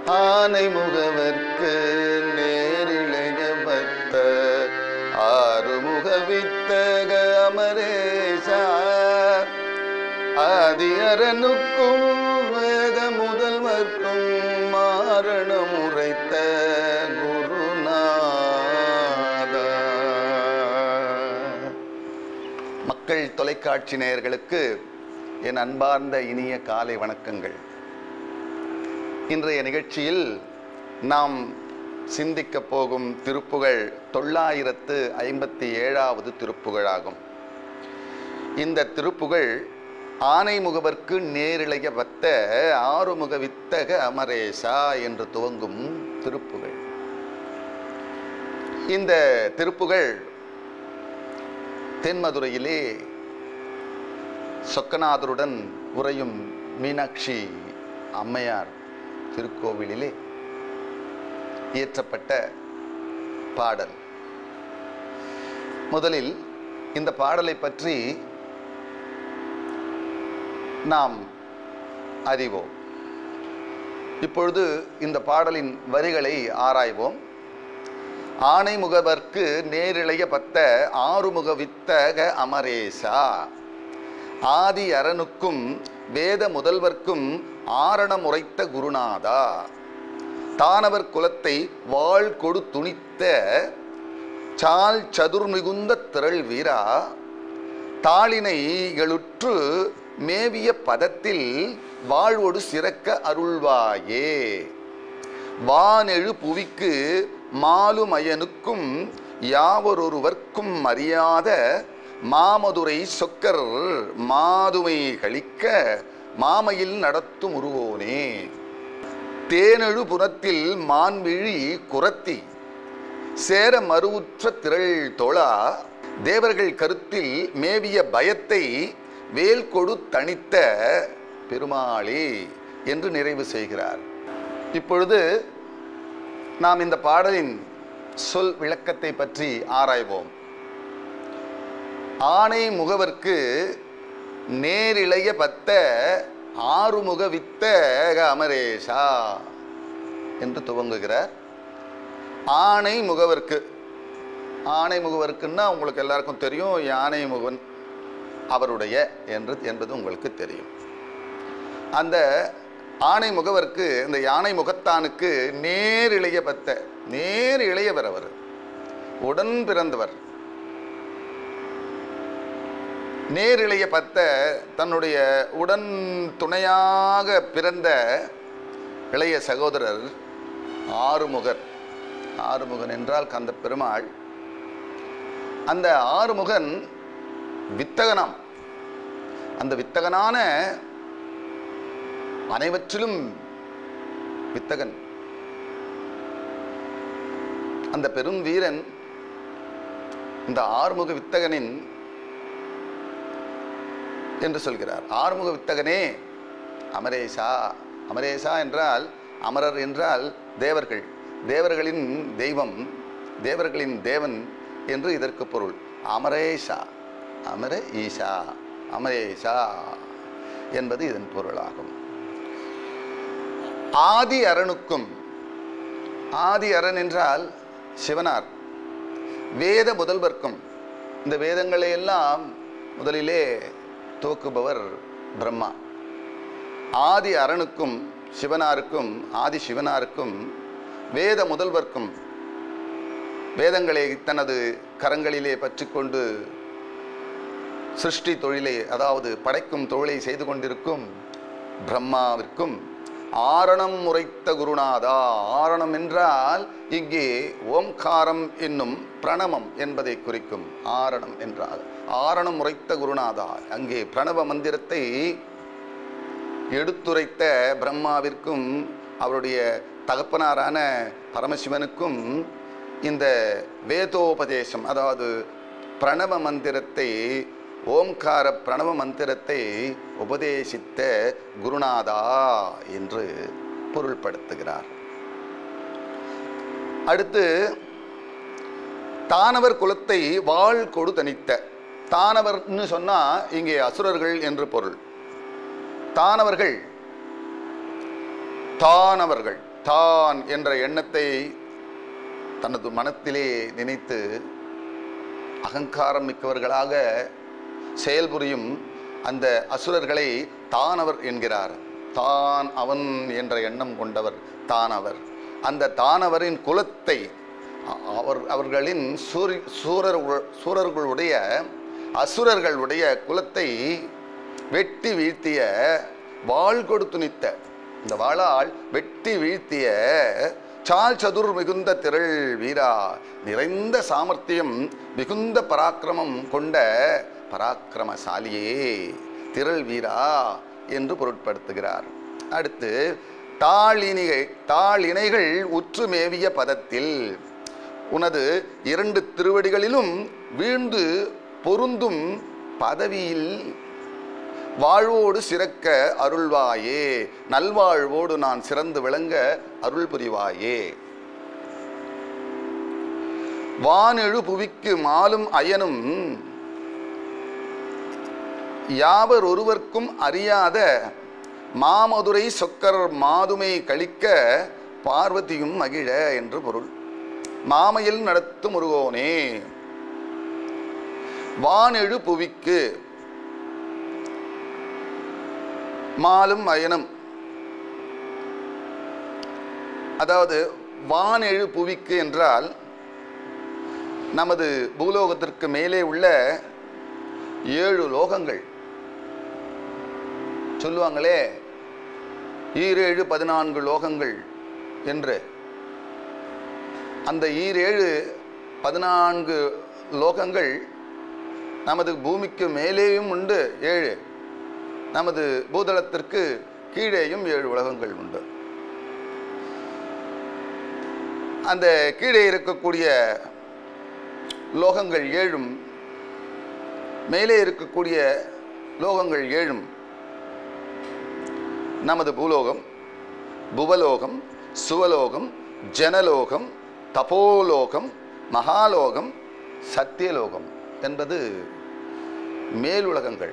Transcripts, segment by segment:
ஆனை முகவர்க்கு நேரிழைய பக்த ஆறுமுக வித்தக அமரேசா ஆதியரனுக்கும் வேத முதல்வர்க்கும் மாரணம் உரைத்த குருநாதா மக்கள் தொலைக்காட்சி நேயர்களுக்கு என் அன்பார்ந்த இனிய காலை வணக்கங்கள் இன்றைய நிகழ்ச்சியில் நாம் சிந்திக்கப் போகும் திருப்புகழ் தொள்ளாயிரத்து ஐம்பத்தி ஏழாவது திருப்புகழாகும் இந்த திருப்புகழ் ஆனை முகவர்க்கு நேரிழைய வத்த ஆறுமுக வித்தக அமரேசா என்று துவங்கும் திருப்புகழ் இந்த திருப்புகழ் தென்மதுரையிலே சொக்கநாதருடன் உறையும் மீனாட்சி அம்மையார் திருக்கோவிலிலே இயற்றப்பட்ட பாடல் முதலில் இந்த பாடலை பற்றி நாம் அறிவோம் இப்பொழுது இந்த பாடலின் வரிகளை ஆராய்வோம் ஆணை முகவர்க்கு நேரிழைய பத்த ஆறுமுக வித்தக அமரேசா ஆதி அரனுக்கும் வேத முதல்வர்க்கும் ஆரணம் உரைத்த குருநாதா தானவர் குலத்தை வாழ் கொடு துணித்த சால் சதுர் மிகுந்த திரள் வீரா தாளினைகளுற்று மேவிய பதத்தில் வாழ்வொடு சிறக்க அருள்வாயே வானெழு புவிக்கு மாலுமயனுக்கும் யாவரொருவர்க்கும் அறியாத மாமதுரை சொக்கர் மாதுமை கழிக்க மாமையில் நடத்தும் உருவோனே தேனெழு புறத்தில் மான்விழி குரத்தி சேர மறுவுற்ற திரள் தொழா தேவர்கள் கருத்தில் மேவிய பயத்தை வேல் கொடு தணித்த பெருமாளே என்று நிறைவு செய்கிறார் இப்பொழுது நாம் இந்த பாடலின் சொல் விளக்கத்தை பற்றி ஆராய்வோம் ஆணை முகவர்க்கு நேரிழைய பத்த ஆறுமுக வித்த அமரேஷா என்று துவங்குகிறார் ஆணை முகவர்க்கு ஆணை முகவர்க்குன்னா உங்களுக்கு எல்லாருக்கும் தெரியும் யானை முகன் அவருடைய என்று என்பது உங்களுக்கு தெரியும் அந்த ஆணை முகவர்க்கு இந்த யானை முகத்தானுக்கு நேர் இளைய பத்த நேர் இளையவர் அவர் உடன் பிறந்தவர் நேர் இளைய பத்த தன்னுடைய உடன் துணையாக பிறந்த இளைய சகோதரர் ஆறுமுகர் ஆறுமுகன் என்றால் கந்த பெருமாள் அந்த ஆறுமுகன் வித்தகனாம் அந்த வித்தகனான அனைவற்றிலும் வித்தகன் அந்த பெரும் வீரன் இந்த ஆறுமுக வித்தகனின் என்று சொல்கிறார் ஆறுமுக வித்தகனே அமரேசா அமரேசா என்றால் அமரர் என்றால் தேவர்கள் தேவர்களின் தெய்வம் தேவர்களின் தேவன் என்று இதற்கு பொருள் அமரேஷா அமர ஈஷா அமரேஷா என்பது இதன் பொருளாகும் ஆதி அரணுக்கும் ஆதி அரண் என்றால் சிவனார் வேத முதல்வர்க்கும் இந்த வேதங்களை எல்லாம் முதலிலே துவக்குபவர் பிரம்மா ஆதி அரணுக்கும் சிவனாருக்கும் ஆதி சிவனாருக்கும் வேத முதல்வர்க்கும் வேதங்களை தனது கரங்களிலே பற்றிக்கொண்டு சிருஷ்டி தொழிலை அதாவது படைக்கும் தொழிலை செய்து கொண்டிருக்கும் பிரம்மாவிற்கும் ஆரணம் உரைத்த குருநாதா ஆரணம் என்றால் இங்கே ஓம்காரம் என்னும் பிரணவம் என்பதை குறிக்கும் ஆரணம் என்றால் ஆரணம் உரைத்த குருநாதா அங்கே பிரணவ மந்திரத்தை எடுத்துரைத்த பிரம்மாவிற்கும் அவருடைய தகப்பனாரான பரமசிவனுக்கும் இந்த வேதோபதேசம் அதாவது பிரணவ மந்திரத்தை ஓம்கார பிரணவ மந்திரத்தை உபதேசித்த குருநாதா என்று பொருள்படுத்துகிறார் அடுத்து தானவர் குலத்தை வாழ் கொடு தனித்த தானவர்னு சொன்னா இங்கே அசுரர்கள் என்று பொருள் தானவர்கள் தானவர்கள் தான் என்ற எண்ணத்தை தனது மனத்திலே நினைத்து அகங்காரம் மிக்கவர்களாக செயல்புரியும் அந்த அசுரர்களை தானவர் என்கிறார் தான் அவன் என்ற எண்ணம் கொண்டவர் தானவர் அந்த தானவரின் குலத்தை அ- அவர் அவர்களின் சூரி சூரர் சூரர்களுடைய அசுரர்களுடைய குலத்தை வெட்டி வீழ்த்திய வாள் கொடுத்து நித்த இந்த வாளால் வெட்டி வீழ்த்திய சால் சதுர் மிகுந்த திரள் வீரா நிறைந்த சாமர்த்தியம் மிகுந்த பராக்கிரமம் கொண்ட பராக்கிரமசாலியே திரள் வீரா என்று பொருட்படுத்துகிறார் அடுத்து தாளினிகள் தாளிணைகள் உற்று மேவிய பதத்தில் உனது இரண்டு திருவடிகளிலும் வீழ்ந்து பொருந்தும் பதவியில் வாழ்வோடு சிறக்க அருள்வாயே நல்வாழ்வோடு நான் சிறந்து விளங்க அருள் புரிவாயே வானெழு புவிக்கு மாலும் அயனும் யாவர் ஒருவர்க்கும் அறியாத மாமதுரை சொக்கர் மாதுமை கழிக்க பார்வதியும் மகிழ என்று பொருள் மாமையில் நடத்தும் முருகோனே வானெழு புவிக்கு மாலும் அயனம் அதாவது வானெழு புவிக்கு என்றால் நமது பூலோகத்திற்கு மேலே உள்ள ஏழு லோகங்கள் சொல்லுவாங்களே ஈரேழு பதினான்கு லோகங்கள் என்று அந்த ஈரேழு பதினான்கு லோகங்கள் நமது பூமிக்கு மேலேயும் உண்டு ஏழு நமது பூதளத்திற்கு கீழேயும் ஏழு உலகங்கள் உண்டு அந்த கீழே இருக்கக்கூடிய லோகங்கள் ஏழும் மேலே இருக்கக்கூடிய லோகங்கள் ஏழும் நமது பூலோகம் புவலோகம் சுவலோகம் ஜனலோகம் தபோலோகம் மகாலோகம் சத்தியலோகம் என்பது மேலுலகங்கள்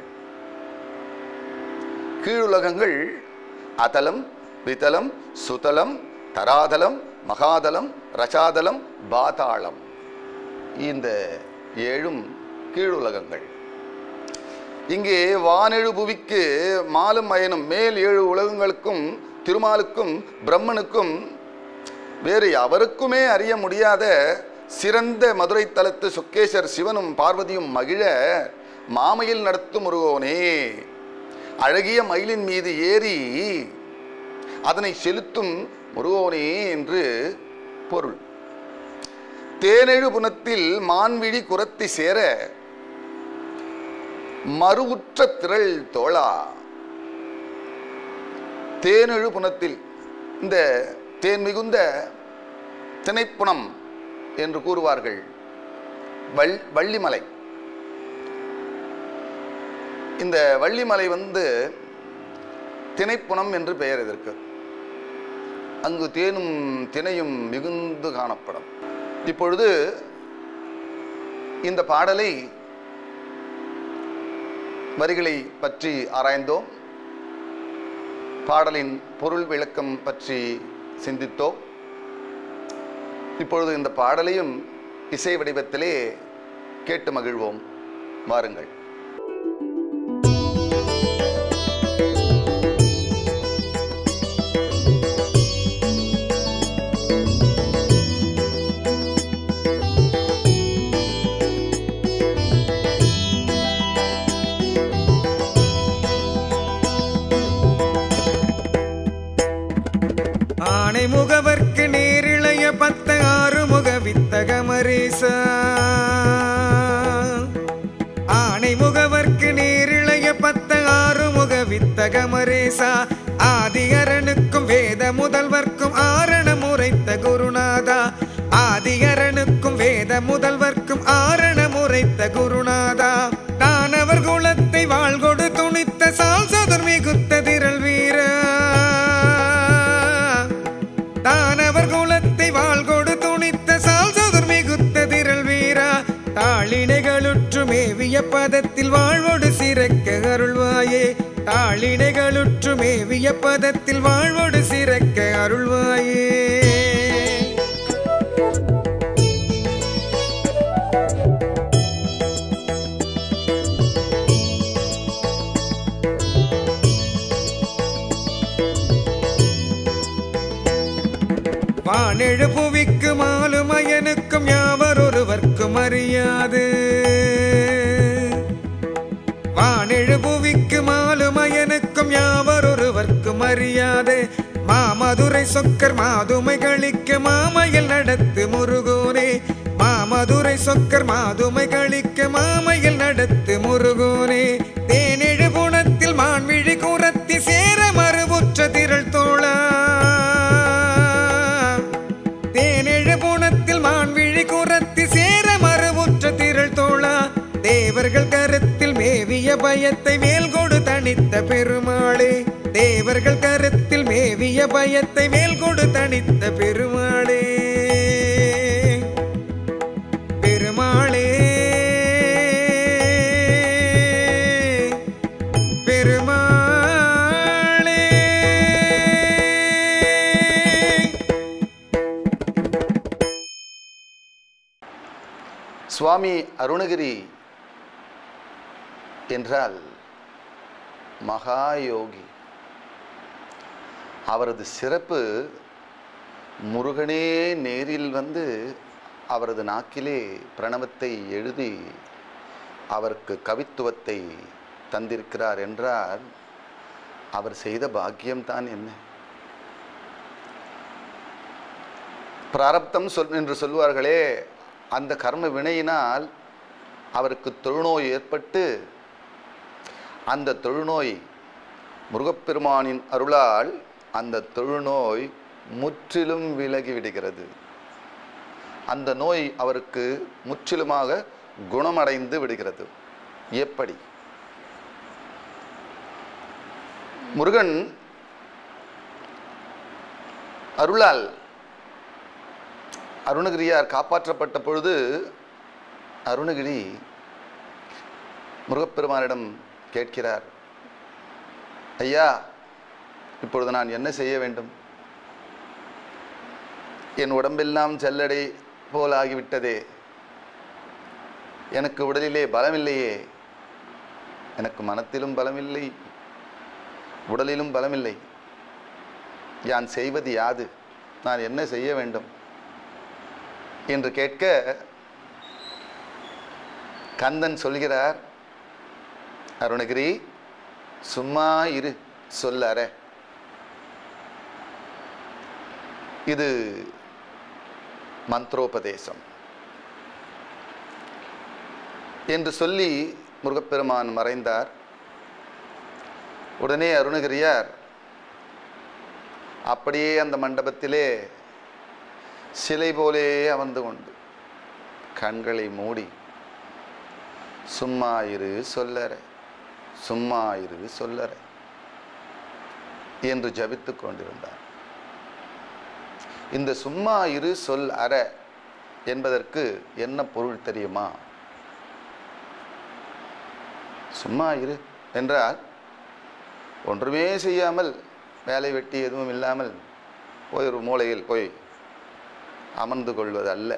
கீழுலகங்கள் அதலம் விதலம் சுதலம் தராதலம் மகாதலம் ரசாதலம் பாதாளம் இந்த ஏழும் கீழுலகங்கள் இங்கே வானெழு புவிக்கு மாலும் அயனும் மேல் ஏழு உலகங்களுக்கும் திருமாலுக்கும் பிரம்மனுக்கும் வேறு எவருக்குமே அறிய முடியாத சிறந்த மதுரை தலத்து சொக்கேசர் சிவனும் பார்வதியும் மகிழ மாமையில் நடத்தும் முருகோனே அழகிய மயிலின் மீது ஏறி அதனை செலுத்தும் முருகோனே என்று பொருள் தேனெழு புனத்தில் மான்விழி குரத்தி சேர மறுவுற்ற திரள் தோளா தேனெழு புனத்தில் இந்த தேன் மிகுந்த திணைப்புணம் என்று கூறுவார்கள் வள் வள்ளிமலை இந்த வள்ளிமலை வந்து திணைப்புணம் என்று பெயர் இதற்கு அங்கு தேனும் திணையும் மிகுந்து காணப்படும் இப்பொழுது இந்த பாடலை வரிகளை பற்றி ஆராய்ந்தோம் பாடலின் பொருள் விளக்கம் பற்றி சிந்தித்தோம் இப்பொழுது இந்த பாடலையும் இசை வடிவத்திலே கேட்டு மகிழ்வோம் வாருங்கள் ஆணை முகவர்க்கு நேரிழைய பத்த ஆறு முக வித்தகமரேச ஆணை முகவர்க்கு நேரிழைய பத்த ஆறு முக வித்தகமரேசா ஆதிகரனுக்கும் வேத முதல்வர்க்கும் ஆரணம் உரைத்த குருநாதா ஆதிகரனுக்கும் வேத முதல்வர்க்கும் ஆரணம் உரைத்த குருநாதா தானவர் குலத்தை வாழ்கொடு துணித்த சால் சதுர் மிகுத்த திரள் வீரா தானவர் குலத்தை வாழ்கொடு துணித்த சால் சதுர் மிகுத்த திரள் வீரா தாளினைகளுற்று மேவிய பதத்தில் வாழ்வோடு சிறக்க அருள்வாயே தாளினைகளுற்று மேவிய பதத்தில் வாழ்வோடு சிறக்க அருள்வாயே வானெழு புவிக்கு மாலுமயனுக்கும் யாவர் ஒருவர்க்கும் அறியாது வானெழு புவிக்கு மாலுமயனுக்கும் யாவர் ஒருவர்க்கும் அறியாது மாமதுரை சொக்கர் மாதுமை கழிக்க மாமையில் நடத்து முருகோனே மாமதுரை சொக்கர் மாதுமை கழிக்க மாமையில் நடத்து முருகோனே தேனெழு குணத்தில் மான்விழி கூறத்தி சேர மறுபுற்ற திரள் தோழா தேனெழு புணத்தில் மான்விழி குரத்தி சேர மறுவுற்ற திரள் தோழா தேவர்கள் கருத்தில் மேவிய பயத்தை மேல்கொடு தணித்த பெருமாளே தேவர்கள் கருத்தில் மேவிய பயத்தை மேல்கொடு தணித்த பெருமாளே பெருமாளே பெருமாளே சுவாமி அருணகிரி என்றால் மகாயோகி அவரது சிறப்பு முருகனே நேரில் வந்து அவரது நாக்கிலே பிரணவத்தை எழுதி அவருக்கு கவித்துவத்தை தந்திருக்கிறார் என்றால் அவர் செய்த பாக்கியம்தான் என்ன பிராரப்தம் சொல் என்று சொல்வார்களே அந்த கர்ம வினையினால் அவருக்கு தொழுநோய் ஏற்பட்டு அந்த தொழுநோய் முருகப்பெருமானின் அருளால் அந்த தொழுநோய் முற்றிலும் விலகி விடுகிறது அந்த நோய் அவருக்கு முற்றிலுமாக குணமடைந்து விடுகிறது எப்படி முருகன் அருளால் அருணகிரியார் காப்பாற்றப்பட்ட பொழுது அருணகிரி முருகப்பெருமானிடம் கேட்கிறார் ஐயா இப்பொழுது நான் என்ன செய்ய வேண்டும் என் உடம்பெல்லாம் ஜல்லடை போல் ஆகிவிட்டதே எனக்கு உடலிலே பலமில்லையே எனக்கு மனத்திலும் பலமில்லை உடலிலும் பலமில்லை யான் செய்வது யாது நான் என்ன செய்ய வேண்டும் என்று கேட்க கந்தன் சொல்கிறார் அருணகிரி சும்மா இரு சொல்லற இது மந்திரோபதேசம் என்று சொல்லி முருகப்பெருமான் மறைந்தார் உடனே அருணகிரியார் அப்படியே அந்த மண்டபத்திலே சிலை போலே அமர்ந்து கொண்டு கண்களை மூடி சும்மா இரு சொல்லற சும்மா இரு சொல்லற என்று ஜபித்துக் கொண்டிருந்தார் இந்த சும்மா இரு சொல் அற என்பதற்கு என்ன பொருள் தெரியுமா சும்மா இரு என்றால் ஒன்றுமே செய்யாமல் வேலை வெட்டி எதுவும் இல்லாமல் போய் ஒரு மூலையில் போய் அமர்ந்து கொள்வது அல்ல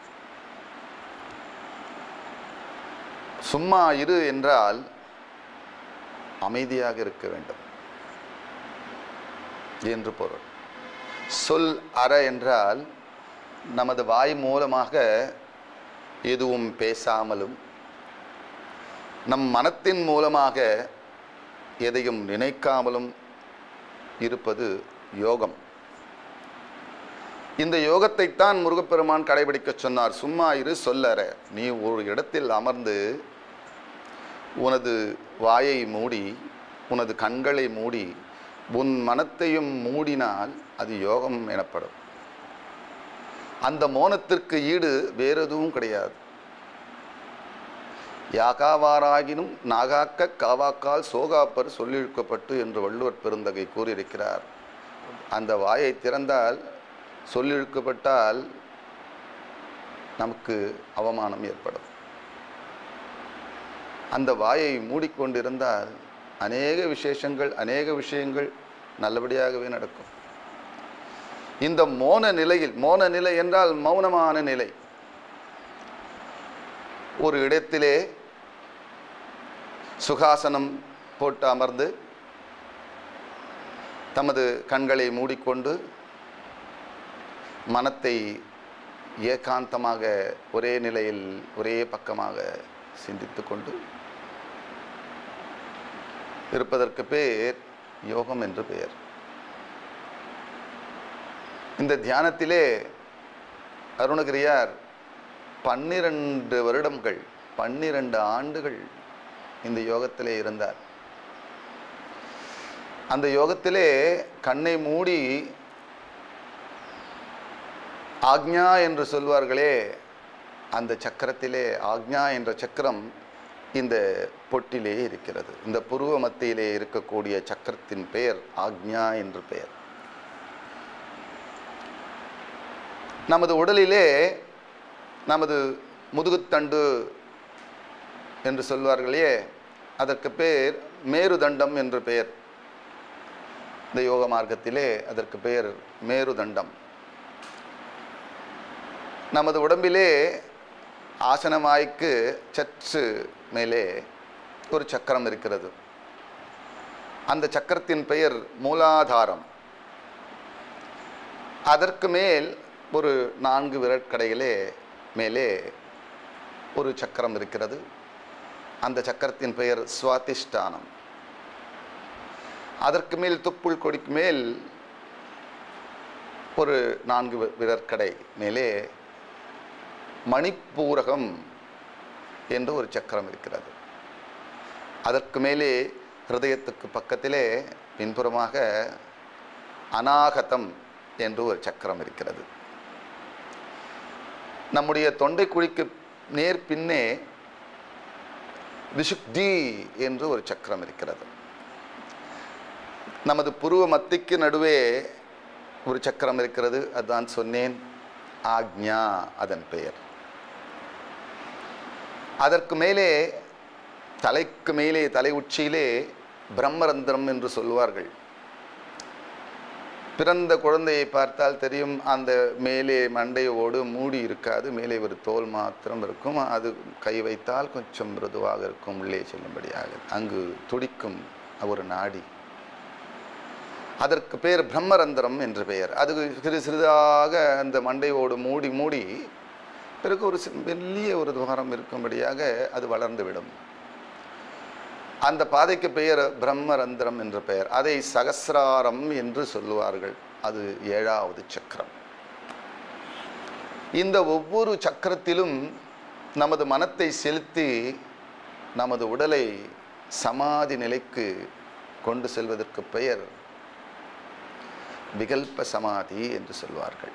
சும்மா இரு என்றால் அமைதியாக இருக்க வேண்டும் என்று பொருள் சொல் அற என்றால் நமது வாய் மூலமாக எதுவும் பேசாமலும் நம் மனத்தின் மூலமாக எதையும் நினைக்காமலும் இருப்பது யோகம் இந்த யோகத்தைத்தான் முருகப்பெருமான் கடைபிடிக்கச் சொன்னார் சும்மா இரு சொல்லற நீ ஒரு இடத்தில் அமர்ந்து உனது வாயை மூடி உனது கண்களை மூடி உன் மனத்தையும் மூடினால் அது யோகம் எனப்படும் அந்த மோனத்திற்கு ஈடு வேறெதுவும் கிடையாது யாகாவாராகினும் நாகாக்க காவாக்கால் சோகாப்பர் சொல்லிழுக்கப்பட்டு என்று வள்ளுவர் பெருந்தகை கூறியிருக்கிறார் அந்த வாயை திறந்தால் சொல்லிழுக்கப்பட்டால் நமக்கு அவமானம் ஏற்படும் அந்த வாயை மூடிக்கொண்டிருந்தால் அநேக விசேஷங்கள் அநேக விஷயங்கள் நல்லபடியாகவே நடக்கும் இந்த மோன நிலையில் மோன நிலை என்றால் மௌனமான நிலை ஒரு இடத்திலே சுகாசனம் போட்டு அமர்ந்து தமது கண்களை மூடிக்கொண்டு மனத்தை ஏகாந்தமாக ஒரே நிலையில் ஒரே பக்கமாக சிந்தித்து கொண்டு இருப்பதற்கு பேர் யோகம் என்று பெயர் இந்த தியானத்திலே அருணகிரியார் பன்னிரண்டு வருடங்கள் பன்னிரண்டு ஆண்டுகள் இந்த யோகத்திலே இருந்தார் அந்த யோகத்திலே கண்ணை மூடி ஆக்ஞா என்று சொல்வார்களே அந்த சக்கரத்திலே ஆக்ஞா என்ற சக்கரம் இந்த பொட்டிலே இருக்கிறது இந்த புருவ மத்தியிலே இருக்கக்கூடிய சக்கரத்தின் பெயர் ஆக்ஞா என்று பெயர் நமது உடலிலே நமது முதுகுத்தண்டு என்று சொல்வார்களே அதற்கு பேர் மேருதண்டம் என்று பெயர் இந்த யோக மார்க்கத்திலே அதற்கு பெயர் மேருதண்டம் நமது உடம்பிலே ஆசனமாய்க்கு சற்று மேலே ஒரு சக்கரம் இருக்கிறது அந்த சக்கரத்தின் பெயர் மூலாதாரம் அதற்கு மேல் ஒரு நான்கு விரற்கடையிலே மேலே ஒரு சக்கரம் இருக்கிறது அந்த சக்கரத்தின் பெயர் சுவாதிஷ்டானம் அதற்கு மேல் துப்புள் கொடிக்கு மேல் ஒரு நான்கு வி- விரற்கடை மேலே மணிப்பூரகம் என்று ஒரு சக்கரம் இருக்கிறது அதற்கு மேலே ஹிருதயத்துக்கு பக்கத்திலே பின்புறமாக அநாகதம் என்று ஒரு சக்கரம் இருக்கிறது நம்முடைய தொண்டை குழிக்கு நேர் பின்னே விஷுக்தி என்று ஒரு சக்கரம் இருக்கிறது நமது புருவ மத்திக்கு நடுவே ஒரு சக்கரம் இருக்கிறது அதான் சொன்னேன் ஆக்ஞா அதன் பெயர் அதற்கு மேலே தலைக்கு மேலே தலை உச்சியிலே பிரம்மரந்திரம் என்று சொல்வார்கள் பிறந்த குழந்தையை பார்த்தால் தெரியும் அந்த மேலே மண்டையோடு மூடி இருக்காது மேலே ஒரு தோல் மாத்திரம் இருக்கும் அது கை வைத்தால் கொஞ்சம் மிருதுவாக இருக்கும் உள்ளே செல்லும்படியாக அங்கு துடிக்கும் ஒரு நாடி அதற்கு பேர் பிரம்மரந்திரம் என்று பெயர் அது சிறு சிறிதாக அந்த மண்டையோடு மூடி மூடி பிறகு ஒரு சி- மெல்லிய ஒரு துவாரம் இருக்கும்படியாக அது வளர்ந்து விடும் அந்த பாதைக்கு பெயர் பிரம்மரந்திரம் என்ற பெயர் அதை சகசிராரம் என்று சொல்லுவார்கள் அது ஏழாவது சக்கரம் இந்த ஒவ்வொரு சக்கரத்திலும் நமது மனத்தை செலுத்தி நமது உடலை சமாதி நிலைக்கு கொண்டு செல்வதற்கு பெயர் விகல்ப சமாதி என்று சொல்வார்கள்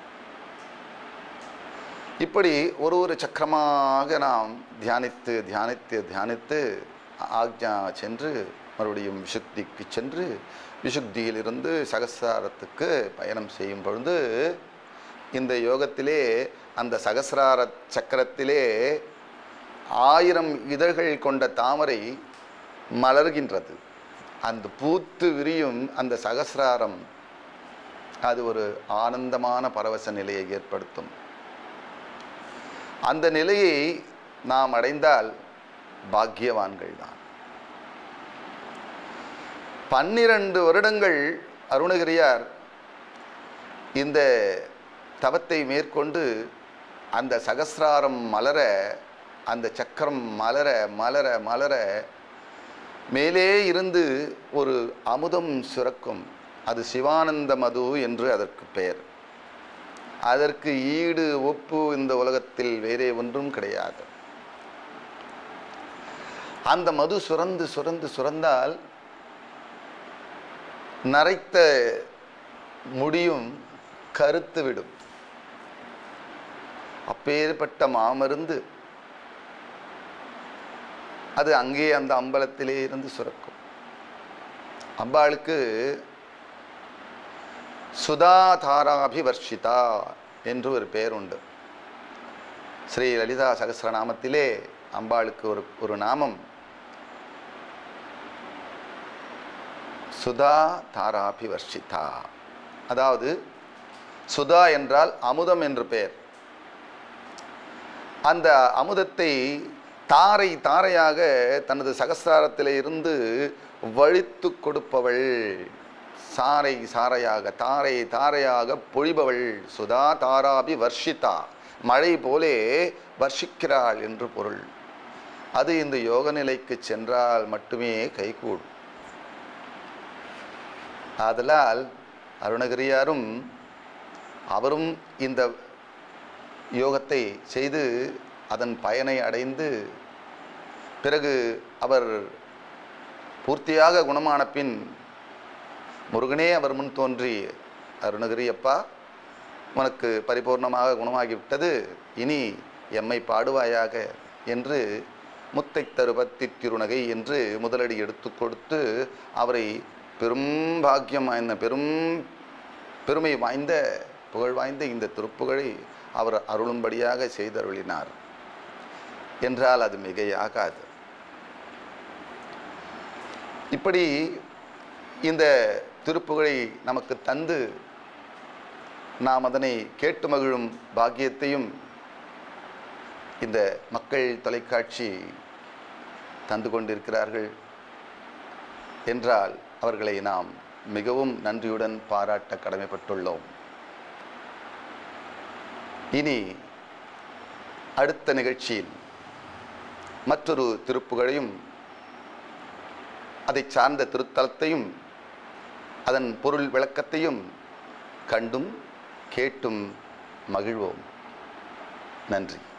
இப்படி ஒரு ஒரு சக்கரமாக நாம் தியானித்து தியானித்து தியானித்து ஆக்ஞா சென்று மறுபடியும் விஷுக்திக்கு சென்று விஷுக்தியிலிருந்து சகசிராரத்துக்கு பயணம் செய்யும் பொழுது இந்த யோகத்திலே அந்த சகசிரார சக்கரத்திலே ஆயிரம் இதழ்கள் கொண்ட தாமரை மலர்கின்றது அந்த பூத்து விரியும் அந்த சகசிராரம் அது ஒரு ஆனந்தமான பரவச நிலையை ஏற்படுத்தும் அந்த நிலையை நாம் அடைந்தால் பாக்கியவான்கள் தான் பன்னிரண்டு வருடங்கள் அருணகிரியார் இந்த தவத்தை மேற்கொண்டு அந்த சகசிராரம் மலர அந்த சக்கரம் மலர மலர மலர மேலே இருந்து ஒரு அமுதம் சுரக்கும் அது சிவானந்த மது என்று அதற்கு பெயர் அதற்கு ஈடு ஒப்பு இந்த உலகத்தில் வேறே ஒன்றும் கிடையாது அந்த மது சுரந்து சுரந்து சுரந்தால் நரைத்த முடியும் கருத்து விடும் அப்பேற்பட்ட மாமருந்து அது அங்கே அந்த அம்பலத்திலே இருந்து சுரக்கும் அம்பாளுக்கு சுதாதாராபிவர்ஷிதா என்று ஒரு பெயர் உண்டு ஸ்ரீ லலிதா சகஸ்ரநாமத்திலே அம்பாளுக்கு ஒரு ஒரு நாமம் சுதா தாராபி வர்ஷிதா அதாவது சுதா என்றால் அமுதம் என்று பெயர் அந்த அமுதத்தை தாரை தாரையாக தனது சகசிராரத்திலே இருந்து வழித்து கொடுப்பவள் சாரை சாரையாக தாரை தாரையாக பொழிபவள் சுதா தாராபி வர்ஷிதா மழை போலே வர்ஷிக்கிறாள் என்று பொருள் அது இந்த யோக நிலைக்கு சென்றால் மட்டுமே கைகூடும் ஆதலால் அருணகிரியாரும் அவரும் இந்த யோகத்தை செய்து அதன் பயனை அடைந்து பிறகு அவர் பூர்த்தியாக குணமான பின் முருகனே அவர் முன் தோன்றி அருணகிரி அப்பா உனக்கு பரிபூர்ணமாக குணமாகிவிட்டது இனி எம்மை பாடுவாயாக என்று முத்தை தருபத்தி திருநகை என்று முதலடி எடுத்து கொடுத்து அவரை பெரும் பாக்கியம் வாய்ந்த பெரும் பெருமை வாய்ந்த புகழ் வாய்ந்த இந்த திருப்புகழை அவர் அருளும்படியாக செய்தருளினார் என்றால் அது மிகையாகாது இப்படி இந்த திருப்புகழை நமக்கு தந்து நாம் அதனை கேட்டு மகிழும் பாக்கியத்தையும் இந்த மக்கள் தொலைக்காட்சி தந்து கொண்டிருக்கிறார்கள் என்றால் அவர்களை நாம் மிகவும் நன்றியுடன் பாராட்ட கடமைப்பட்டுள்ளோம் இனி அடுத்த நிகழ்ச்சியில் மற்றொரு திருப்புகழையும் அதை சார்ந்த திருத்தலத்தையும் அதன் பொருள் விளக்கத்தையும் கண்டும் கேட்டும் மகிழ்வோம் நன்றி